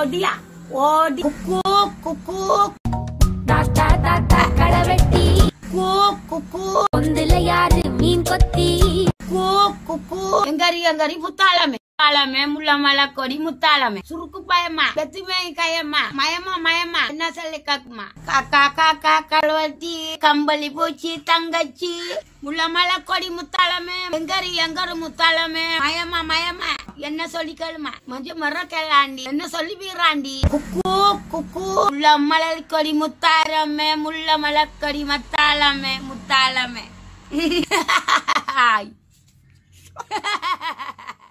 ஓடியா ஓடி குக்கு குக்கு தாத்தா தாத்தா களவெட்டி கு குக்கு பொந்துல யாரு மீன் கொத்தி கு குக்கு எங்கரி எங்கரி முத்தாளமே முத்தாளமே முள்ளமல கொடி முத்தாளமே சுருக்கு பயமா பெத்துமே கயம்மா மயமா மயமா என்ன சொல்லி காக்குமா காக்கா காக்கா கழுவத்தி கம்பளி பூச்சி தங்கச்சி முள்ளமல கொடி முத்தாளமே எங்கரி எங்கரு முத்தாளமே மயமா மயமா என்ன சொல்லி கேளுமா மஞ்ச மர கேளாண்டி என்ன சொல்லி வீராண்டி குக்கு குக்கு முள்ள மலர் முத்தாரமே முள்ள மலக்கொடி மத்தாளமே முத்தாளமே Ay.